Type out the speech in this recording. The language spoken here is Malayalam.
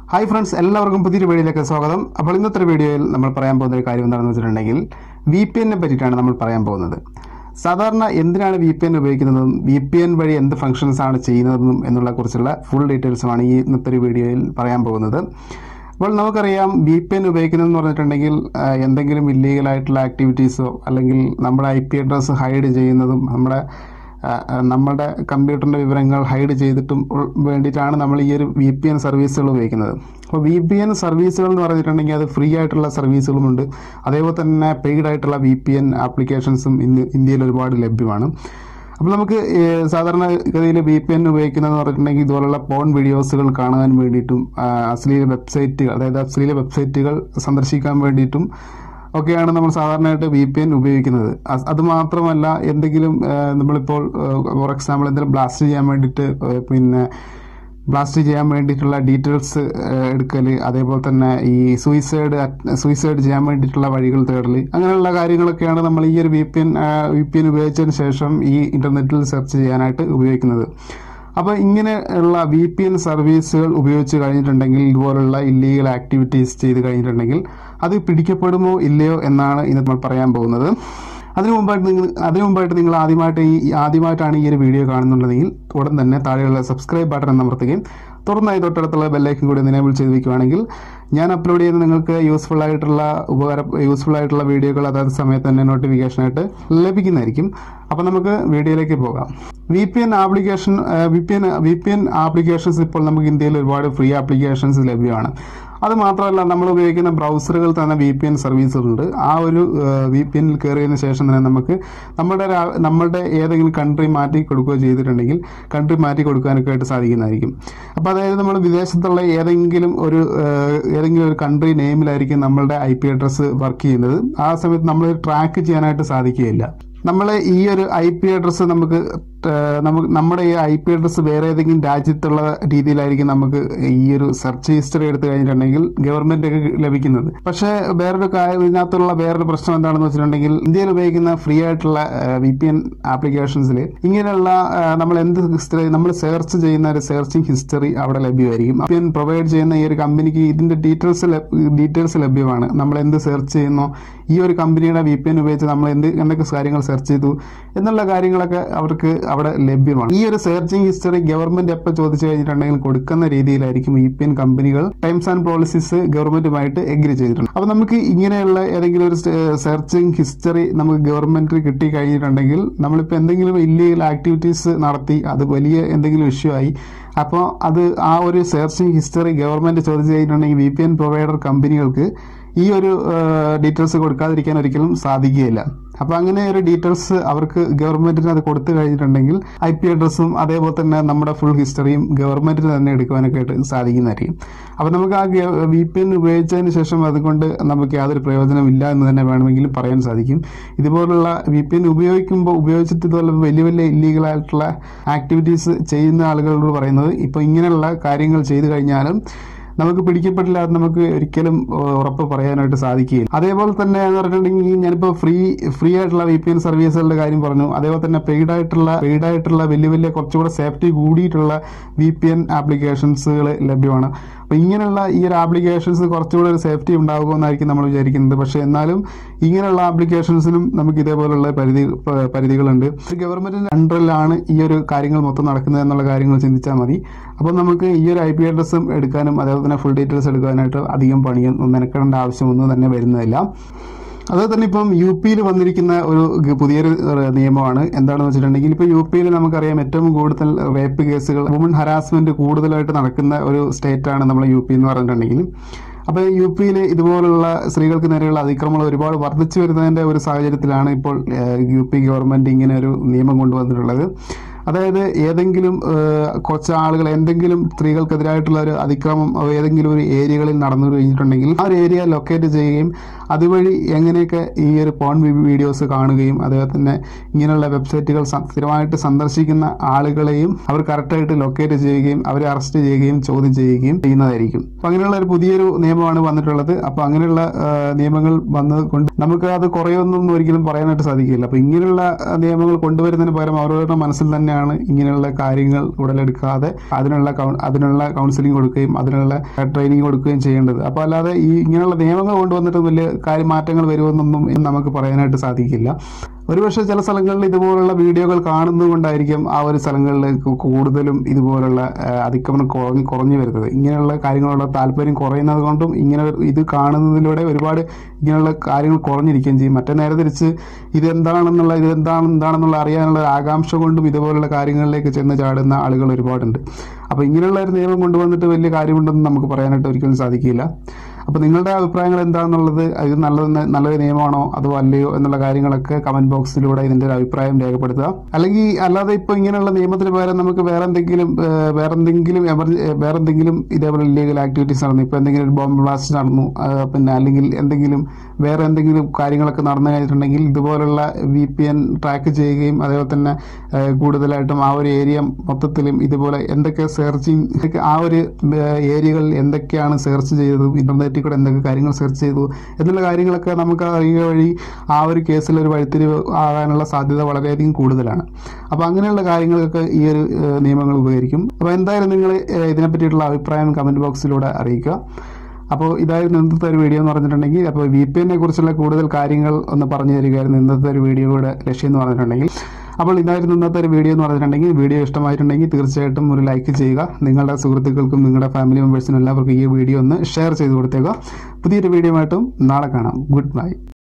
ഹായ് ഫ്രണ്ട്സ് എല്ലാവർക്കും പുതിയൊരു വീഡിയോയിലേക്ക് സ്വാഗതം അപ്പോൾ ഇന്നത്തെ വീഡിയോയിൽ നമ്മൾ പറയാൻ പോകുന്ന ഒരു കാര്യം എന്താണെന്ന് വെച്ചിട്ടുണ്ടെങ്കിൽ വി പി എന്നെ പറ്റിയിട്ടാണ് നമ്മൾ പറയാൻ പോകുന്നത് സാധാരണ എന്തിനാണ് വി പി എൻ ഉപയോഗിക്കുന്നതും വി പി എൻ വഴി എന്ത് ഫംഗ്ഷൻസ് ആണ് ചെയ്യുന്നതെന്നും എന്നുള്ള കുറിച്ചുള്ള ഫുൾ ഡീറ്റെയിൽസുമാണ് ഈ ഇന്നത്തെ ഒരു വീഡിയോയിൽ പറയാൻ പോകുന്നത് അപ്പോൾ നമുക്കറിയാം വി പി എൻ ഉപയോഗിക്കുന്നതെന്ന് പറഞ്ഞിട്ടുണ്ടെങ്കിൽ ആ, എന്തെങ്കിലും ഇല്ലീഗൽ ആയിട്ടുള്ള ആക്ടിവിറ്റീസോ അല്ലെങ്കിൽ നമ്മുടെ ഐ പി അഡ്രസ്സ് ഹൈഡ് ചെയ്യുന്നതും നമ്മുടെ ആ, ആ, നമ്മുടെ കമ്പ്യൂട്ടറിൻ്റെ വിവരങ്ങൾ ഹൈഡ് ചെയ്തിട്ടും ഉൾ- വേണ്ടിയിട്ടാണ് നമ്മൾ ഈ ഒരു വി പി എൻ സർവീസുകൾ ഉപയോഗിക്കുന്നത് അപ്പോൾ വി പി എൻ സർവീസുകൾ എന്ന് പറഞ്ഞിട്ടുണ്ടെങ്കിൽ അത് ഫ്രീ ആയിട്ടുള്ള സർവീസുകളുമുണ്ട് അതേപോലെ തന്നെ പെയ്ഡ് ആയിട്ടുള്ള വി പി എൻ ആപ്ലിക്കേഷൻസും ഇന്ന് ഇന്ത്യയിൽ ഒരുപാട് ലഭ്യമാണ് അപ്പോൾ നമുക്ക് ഏഹ്, സാധാരണ ഗതിയിൽ വി പി എൻ ഉപയോഗിക്കുന്നതെന്ന് പറഞ്ഞിട്ടുണ്ടെങ്കിൽ ഇതുപോലുള്ള പോൺ വീഡിയോസുകൾ കാണാൻ വേണ്ടിയിട്ടും ആ, അശ്ലീല വെബ്സൈറ്റുകൾ അതായത് അശ്ലീല വെബ്സൈറ്റുകൾ സന്ദർശിക്കാൻ വേണ്ടിയിട്ടും ഒക്കെയാണ് നമ്മൾ സാധാരണയായിട്ട് വി പി എൻ ഉപയോഗിക്കുന്നത് അത് അത് മാത്രമല്ല എന്തെങ്കിലും ആ, നമ്മളിപ്പോൾ ഫോർ എക്സാമ്പിൾ എന്തെങ്കിലും ബ്ലാസ്റ്റ് ചെയ്യാൻ വേണ്ടിയിട്ട് ആ, പിന്നെ ബ്ലാസ്റ്റ് ചെയ്യാൻ വേണ്ടിയിട്ടുള്ള ഡീറ്റെയിൽസ് എടുക്കൽ അതേപോലെ തന്നെ ഈ സൂയിസൈഡ് സൂയിസൈഡ് ചെയ്യാൻ വേണ്ടിയിട്ടുള്ള വഴികൾ തേടൽ അങ്ങനെയുള്ള കാര്യങ്ങളൊക്കെയാണ് നമ്മൾ ഈ ഒരു V P N V P N ഉപയോഗിച്ചതിന് ശേഷം ഈ ഇന്റർനെറ്റിൽ സെർച്ച് ചെയ്യാനായിട്ട് ഉപയോഗിക്കുന്നത് അപ്പോൾ ഇങ്ങനെയുള്ള വി പി എൻ സർവീസുകൾ ഉപയോഗിച്ച് കഴിഞ്ഞിട്ടുണ്ടെങ്കിൽ ഇതുപോലുള്ള ഇല്ലീഗൽ ആക്ടിവിറ്റീസ് ചെയ്ത് കഴിഞ്ഞിട്ടുണ്ടെങ്കിൽ അത് പിടിക്കപ്പെടുമോ ഇല്ലയോ എന്നാണ് ഇന്ന് നമ്മൾ പറയാൻ പോകുന്നത് അതിനു മുമ്പായിട്ട് നിങ്ങൾ അതിനു മുമ്പായിട്ട് നിങ്ങൾ ആദ്യമായിട്ട് ഈ ആദ്യമായിട്ടാണ് ഈ ഒരു വീഡിയോ കാണുന്നുണ്ടെങ്കിൽ ഉടൻ തന്നെ താഴെയുള്ള സബ്സ്ക്രൈബ് ബട്ടൺ അമർത്തുകയും തുടർന്നായി തൊട്ടടുത്തുള്ള ബെല്ലൈക്കൻ കൂടി എനേബിൾ ചെയ്ത് വെക്കുകയാണെങ്കിൽ ഞാൻ അപ്ലോഡ് ചെയ്യുന്ന നിങ്ങൾക്ക് യൂസ്ഫുൾ ആയിട്ടുള്ള ഉപകാര യൂസ്ഫുൾ ആയിട്ടുള്ള വീഡിയോകൾ അതാത് സമയത്ത് തന്നെ നോട്ടിഫിക്കേഷനായിട്ട് ലഭിക്കുന്നതായിരിക്കും അപ്പോൾ നമുക്ക് വീഡിയോയിലേക്ക് പോകാം V P N application V P N V P N applications ഇപ്പോൾ നമുക്ക് ഇന്ത്യയിൽ ഒരുപാട് ഫ്രീ ആപ്ലിക്കേഷൻസ് ലഭ്യമാണ് അത് മാത്രമല്ല നമ്മൾ ഉപയോഗിക്കുന്ന ബ്രൗസറുകൾ തന്നെ വി പി എൻ സർവീസുകളുണ്ട് ആ ഒരു വി പി എനിൽ കയറിയതിന് ശേഷം തന്നെ നമുക്ക് നമ്മുടെ രാ- നമ്മുടെ ഏതെങ്കിലും കൺട്രി മാറ്റി കൊടുക്കുകയോ ചെയ്തിട്ടുണ്ടെങ്കിൽ കൺട്രി മാറ്റി കൊടുക്കാനൊക്കെ ആയിട്ട് സാധിക്കുന്നതായിരിക്കും അപ്പോൾ അതായത് നമ്മൾ വിദേശത്തുള്ള ഏതെങ്കിലും ഒരു ഏഹ്, ഏതെങ്കിലും ഒരു കൺട്രി നെയിമിലായിരിക്കും നമ്മളുടെ ഐ പി അഡ്രസ്സ് വർക്ക് ചെയ്യുന്നത് ആ സമയത്ത് നമ്മൾ ട്രാക്ക് ചെയ്യാനായിട്ട് സാധിക്കുകയില്ല നമ്മൾ ഈ ഒരു ഐ പി അഡ്രസ്സ് നമുക്ക് ഏഹ്, നമുക്ക് നമ്മുടെ ഈ ഐ പി അഡ്രസ്സ് വേറെ ഏതെങ്കിലും രാജ്യത്തുള്ള രീതിയിലായിരിക്കും നമുക്ക് ഈ ഒരു സെർച്ച് ഹിസ്റ്ററി എടുത്തു കഴിഞ്ഞിട്ടുണ്ടെങ്കിൽ ഗവൺമെന്റ് ഒക്കെ ലഭിക്കുന്നത് പക്ഷേ വേറൊരു കാര്യം ഇതിനകത്തുള്ള വേറൊരു പ്രശ്നം എന്താണെന്ന് വെച്ചിട്ടുണ്ടെങ്കിൽ ഇന്ത്യയിൽ ഉപയോഗിക്കുന്ന ഫ്രീ ആയിട്ടുള്ള വി പി എൻ ആപ്ലിക്കേഷൻസിൽ ഇങ്ങനെയുള്ള ഏഹ്, നമ്മൾ എന്ത് ഹിസ്റ്ററി നമ്മൾ സെർച്ച് ചെയ്യുന്ന ഒരു സെർച്ചിങ് ഹിസ്റ്ററി അവിടെ ലഭ്യമായിരിക്കും വി പി എൻ പ്രൊവൈഡ് ചെയ്യുന്ന ഈ ഒരു കമ്പനിക്ക് ഇതിന്റെ ഡീറ്റെയിൽസ് ഡീറ്റെയിൽസ് ലഭ്യമാണ് നമ്മൾ എന്ത് സെർച്ച് ചെയ്യുന്നോ ഈ ഒരു കമ്പനിയുടെ വി പി എൻ ഉപയോഗിച്ച് നമ്മൾ എന്ത് എന്തൊക്കെ കാര്യങ്ങൾ സെർച്ച് ചെയ്തു എന്നുള്ള കാര്യങ്ങളൊക്കെ അവർക്ക് അവിടെ ലഭ്യമാണ് ഈ ഒരു സെർച്ചിങ് ഹിസ്റ്ററി ഗവൺമെന്റ് എപ്പോൾ ചോദിച്ചു കഴിഞ്ഞിട്ടുണ്ടെങ്കിൽ കൊടുക്കുന്ന രീതിയിലായിരിക്കും വി പി എൻ കമ്പനികൾ ടൈംസ് ആൻഡ് പോളിസീസ് ഗവൺമെന്റുമായിട്ട് എഗ്രി ചെയ്തിട്ടുണ്ട് അപ്പോൾ നമുക്ക് ഇങ്ങനെയുള്ള ഏതെങ്കിലും ഒരു സെർച്ചിങ് ഹിസ്റ്ററി നമുക്ക് ഗവൺമെന്റ് കിട്ടി കഴിഞ്ഞിട്ടുണ്ടെങ്കിൽ നമ്മളിപ്പോൾ എന്തെങ്കിലും ഇല്ലീഗൽ ആക്ടിവിറ്റീസ് നടത്തി അത് വലിയ എന്തെങ്കിലും ഇഷ്യൂ ആയി അപ്പോൾ അത് ആ ഒരു സെർച്ചിങ് ഹിസ്റ്ററി ഗവൺമെന്റ് ചോദിച്ചു കഴിഞ്ഞിട്ടുണ്ടെങ്കിൽ വി പി എൻ പ്രൊവൈഡർ കമ്പനികൾക്ക് ഈ ഒരു ഡീറ്റെയിൽസ് കൊടുക്കാതിരിക്കാൻ ഒരിക്കലും സാധിക്കുകയില്ല അപ്പോൾ അങ്ങനെ ഒരു ഡീറ്റെയിൽസ് അവർക്ക് ഗവൺമെന്റിന് അത് കൊടുത്തു കഴിഞ്ഞിട്ടുണ്ടെങ്കിൽ ഐ പി അഡ്രസ്സും അതേപോലെ തന്നെ നമ്മുടെ ഫുൾ ഹിസ്റ്ററിയും ഗവൺമെന്റിന് തന്നെ എടുക്കുവാനൊക്കെ ആയിട്ട് സാധിക്കുന്നതായിരിക്കും അപ്പോൾ നമുക്ക് ആ വി പി എൻ ഉപയോഗിച്ചതിന് ശേഷം അതുകൊണ്ട് നമുക്ക് യാതൊരു പ്രയോജനമില്ല എന്ന് തന്നെ വേണമെങ്കിൽ പറയാൻ സാധിക്കും ഇതുപോലുള്ള വി പി എൻ ഉപയോഗിക്കുമ്പോൾ ഉപയോഗിച്ചിട്ട് ഇതുപോലെ വലിയ വലിയ ഇല്ലീഗൽ ആയിട്ടുള്ള ആക്ടിവിറ്റീസ് ചെയ്യുന്ന ആളുകളോട് പറയുന്നത് ഇപ്പോൾ ഇങ്ങനെയുള്ള കാര്യങ്ങൾ ചെയ്തു കഴിഞ്ഞാലും നമുക്ക് പിടിക്കപ്പെട്ടില്ല അത് നമുക്ക് ഒരിക്കലും ഏഹ്, ഉറപ്പ് പറയാനായിട്ട് സാധിക്കുകയില്ല അതേപോലെ തന്നെ എന്ന് പറഞ്ഞിട്ടുണ്ടെങ്കിൽ ഞാനിപ്പോൾ ഫ്രീ ഫ്രീ ആയിട്ടുള്ള വി പി എൻ സർവീസുകളുടെ കാര്യം പറഞ്ഞു അതേപോലെ തന്നെ പെയ്ഡ് ആയിട്ടുള്ള പെയ്ഡ് ആയിട്ടുള്ള വലിയ വലിയ കുറച്ചുകൂടെ സേഫ്റ്റി കൂടിയിട്ടുള്ള വി പി എൻ ആപ്ലിക്കേഷൻസുകൾ ലഭ്യമാണ് അപ്പോൾ ഇങ്ങനെയുള്ള ഈ ഒരു ആപ്ലിക്കേഷൻസ് കുറച്ചുകൂടെ ഒരു സേഫ്റ്റി ഉണ്ടാകുമെന്നായിരിക്കും നമ്മൾ വിചാരിക്കുന്നത് പക്ഷേ എന്നാലും ഇങ്ങനെയുള്ള ആപ്ലിക്കേഷൻസിനും നമുക്ക് ഇതേപോലുള്ള പരിധി പ- പരിധികളുണ്ട് ഗവൺമെന്റിന്റെ അണ്ടറിലാണ് ഈ ഒരു കാര്യങ്ങൾ മൊത്തം നടക്കുന്നത് എന്നുള്ള കാര്യങ്ങൾ ചിന്തിച്ചാൽ മതി അപ്പോൾ നമുക്ക് ഈ ഒരു ഐ പി അഡ്രസ്സും എടുക്കാനും അതേപോലെ തന്നെ ഫുൾ ഡീറ്റെയിൽസ് എടുക്കാനായിട്ട് അധികം പണിയൊന്നും മെനക്കെടേണ്ട ആവശ്യമൊന്നും തന്നെ വരുന്നതില്ല അതുപോലെ തന്നെ ഇപ്പം യു പിയിൽ വന്നിരിക്കുന്ന ഒരു ഗ- പുതിയൊരു ഏഹ്, നിയമമാണ് എന്താണെന്ന് വെച്ചിട്ടുണ്ടെങ്കിൽ ഇപ്പോൾ യു പിയിൽ നമുക്കറിയാം ഏറ്റവും കൂടുതൽ റേപ്പ് കേസുകൾ വുമൺ ഹരാസ്മെന്റ് കൂടുതലായിട്ട് നടക്കുന്ന ഒരു സ്റ്റേറ്റ് ആണ് നമ്മൾ യു പി എന്ന് പറഞ്ഞിട്ടുണ്ടെങ്കിൽ അപ്പോൾ യു പിയിൽ ഇതുപോലുള്ള സ്ത്രീകൾക്ക് നേരെയുള്ള അതിക്രമങ്ങൾ ഒരുപാട് വർദ്ധിച്ചു വരുന്നതിന്റെ ഒരു സാഹചര്യത്തിലാണ് ഇപ്പോൾ ഏഹ്, യു പി ഗവൺമെന്റ് ഇങ്ങനെ ഒരു നിയമം കൊണ്ടുവന്നിട്ടുള്ളത് അതായത് ഏതെങ്കിലും ഏഹ്, കുറച്ച് ആളുകൾ എന്തെങ്കിലും സ്ത്രീകൾക്കെതിരായിട്ടുള്ള ഒരു അതിക്രമം ഏതെങ്കിലും ഒരു ഏരിയകളിൽ നടന്നു കഴിഞ്ഞിട്ടുണ്ടെങ്കിൽ ആ ഒരു ഏരിയ ലൊക്കേറ്റ് ചെയ്യുകയും അതുവഴി എങ്ങനെയൊക്കെ ഈ ഒരു പോൺ വീഡിയോസ് കാണുകയും അതുപോലെ തന്നെ ഇങ്ങനെയുള്ള വെബ്സൈറ്റുകൾ സ- സ്ഥിരമായിട്ട് സന്ദർശിക്കുന്ന ആളുകളെയും അവർ കറക്റ്റായിട്ട് ലൊക്കേറ്റ് ചെയ്യുകയും അവരെ അറസ്റ്റ് ചെയ്യുകയും ചോദ്യം ചെയ്യുകയും ചെയ്യുന്നതായിരിക്കും അപ്പൊ അങ്ങനെയുള്ള ഒരു പുതിയൊരു നിയമമാണ് വന്നിട്ടുള്ളത് അപ്പൊ അങ്ങനെയുള്ള ആ, നിയമങ്ങൾ വന്നത് കൊണ്ട് നമുക്ക് അത് കുറയൊന്നും ഒരിക്കലും പറയാനായിട്ട് സാധിക്കില്ല അപ്പൊ ഇങ്ങനെയുള്ള ആ, നിയമങ്ങൾ കൊണ്ടുവരുന്നതിന് പകരം അവരവരുടെ മനസ്സിൽ തന്നെയാണ് തന്നെയാണ് ഇങ്ങനെയുള്ള കാര്യങ്ങൾ ഉടലെടുക്കാതെ അതിനുള്ള കൗ- അതിനുള്ള കൗൺസിലിംഗ് കൊടുക്കുകയും അതിനുള്ള ട്രെയിനിങ് കൊടുക്കുകയും ചെയ്യേണ്ടത് അപ്പോൾ അല്ലാതെ ഈ ഇങ്ങനെയുള്ള നിയമങ്ങൾ കൊണ്ടുവന്നിട്ട് വലിയ കാര്യം മാറ്റങ്ങൾ വരുമെന്നൊന്നും ഇന്ന് നമുക്ക് പറയാനായിട്ട് സാധിക്കില്ല ഒരുപക്ഷെ ചില സ്ഥലങ്ങളിൽ ഇതുപോലുള്ള വീഡിയോകൾ കാണുന്നത് കൊണ്ടായിരിക്കും ആ ഒരു സ്ഥലങ്ങളിൽ കു- കൂടുതലും ഇതുപോലുള്ള ആ, അതിക്രമണം കുറഞ്ഞ് കുറഞ്ഞു വരുന്നത് ഇങ്ങനെയുള്ള കാര്യങ്ങളോട് താല്പര്യം കുറയുന്നത് കൊണ്ടും ഇങ്ങനെ ഇത് കാണുന്നതിലൂടെ ഒരുപാട് ഇങ്ങനെയുള്ള കാര്യങ്ങൾ കുറഞ്ഞിരിക്കുകയും ചെയ്യും മറ്റേ നേരെ തിരിച്ച് ഇതെന്താണെന്നുള്ള ഇതെന്താണ് എന്താണെന്നുള്ള അറിയാനുള്ള ഒരു ആകാംക്ഷ കൊണ്ടും ഇതുപോലുള്ള കാര്യങ്ങളിലേക്ക് ചെന്ന് ചാടുന്ന ആളുകൾ ഒരുപാടുണ്ട് അപ്പോൾ ഇങ്ങനെയുള്ള ഒരു നിയമം കൊണ്ടുവന്നിട്ട് വലിയ കാര്യമുണ്ടെന്ന് നമുക്ക് പറയാനായിട്ട് ഒരിക്കലും സാധിക്കില്ല അപ്പോൾ നിങ്ങളുടെ അഭിപ്രായങ്ങൾ എന്താണെന്നുള്ളത് ഇത് നല്ലത് നല്ലൊരു നിയമമാണോ അതോ അല്ലയോ എന്നുള്ള കാര്യങ്ങളൊക്കെ കമന്റ് ബോക്സിലൂടെ ഇതിന്റെ ഒരു അഭിപ്രായം രേഖപ്പെടുത്തുക അല്ലെങ്കിൽ അല്ലാതെ ഇപ്പോൾ ഇങ്ങനെയുള്ള നിയമത്തിന് പകരം നമുക്ക് വേറെ എന്തെങ്കിലും ഏഹ്, വേറെ എന്തെങ്കിലും എമർജ വേറെ എന്തെങ്കിലും ഇതേപോലെ ഇല്ലീഗൽ ആക്ടിവിറ്റീസ് നടന്നു ഇപ്പോൾ എന്തെങ്കിലും ഒരു ബോംബ് ബ്ലാസ്റ്റ് നടന്നു ആ, പിന്നെ അല്ലെങ്കിൽ എന്തെങ്കിലും വേറെ എന്തെങ്കിലും കാര്യങ്ങളൊക്കെ നടന്നു കഴിഞ്ഞിട്ടുണ്ടെങ്കിൽ ഇതുപോലുള്ള വി പി എൻ ട്രാക്ക് ചെയ്യുകയും അതേപോലെ തന്നെ ഏഹ്, കൂടുതലായിട്ടും ആ ഒരു ഏരിയ മൊത്തത്തിലും ഇതുപോലെ എന്തൊക്കെ സെർച്ചിങ് ആ ഒരു ഏരിയകളിൽ എന്തൊക്കെയാണ് സെർച്ച് ചെയ്തത് ഇന്റർനെറ്റിൽ കൂടെ എന്തൊക്കെ കാര്യങ്ങൾ സെർച്ച് ചെയ്തു എന്നുള്ള കാര്യങ്ങളൊക്കെ നമുക്ക് അറിയുക വഴി ആ ഒരു കേസിൽ ഒരു വഴിത്തിരിവ് ആകാനുള്ള സാധ്യത വളരെയധികം കൂടുതലാണ് അപ്പോൾ അങ്ങനെയുള്ള കാര്യങ്ങൾക്കൊക്കെ ഈ ഒരു ഏഹ്, നിയമങ്ങൾ ഉപകരിക്കും അപ്പോൾ എന്തായാലും നിങ്ങൾ ഏഹ്, ഇതിനെ പറ്റിയിട്ടുള്ള അഭിപ്രായം കമന്റ് ബോക്സിലൂടെ അറിയിക്കുക അപ്പോൾ ഇതായിരുന്നു ഇന്നത്തെ ഒരു വീഡിയോ എന്ന് പറഞ്ഞിട്ടുണ്ടെങ്കിൽ അപ്പോൾ വി പി എന്നെ കുറിച്ചുള്ള കൂടുതൽ കാര്യങ്ങൾ ഒന്ന് പറഞ്ഞു തരികയായിരുന്നു ഇന്നത്തെ ഒരു വീഡിയോയുടെ ലക്ഷ്യം എന്ന് പറഞ്ഞിട്ടുണ്ടെങ്കിൽ അപ്പോൾ ഇതായിരുന്നു ഇന്നത്തെ ഒരു വീഡിയോ എന്ന് പറഞ്ഞിട്ടുണ്ടെങ്കിൽ വീഡിയോ ഇഷ്ടമായിട്ടുണ്ടെങ്കിൽ തീർച്ചയായിട്ടും ഒരു ലൈക്ക് ചെയ്യുക നിങ്ങളുടെ സുഹൃത്തുക്കൾക്കും നിങ്ങളുടെ ഫാമിലി മെമ്പേഴ്സിനും എല്ലാവർക്കും ഈ വീഡിയോ ഒന്ന് ഷെയർ ചെയ്ത് കൊടുത്തേക്കുക പുതിയൊരു വീഡിയോ ആയിട്ടും നാളെ കാണാം ഗുഡ് ബൈ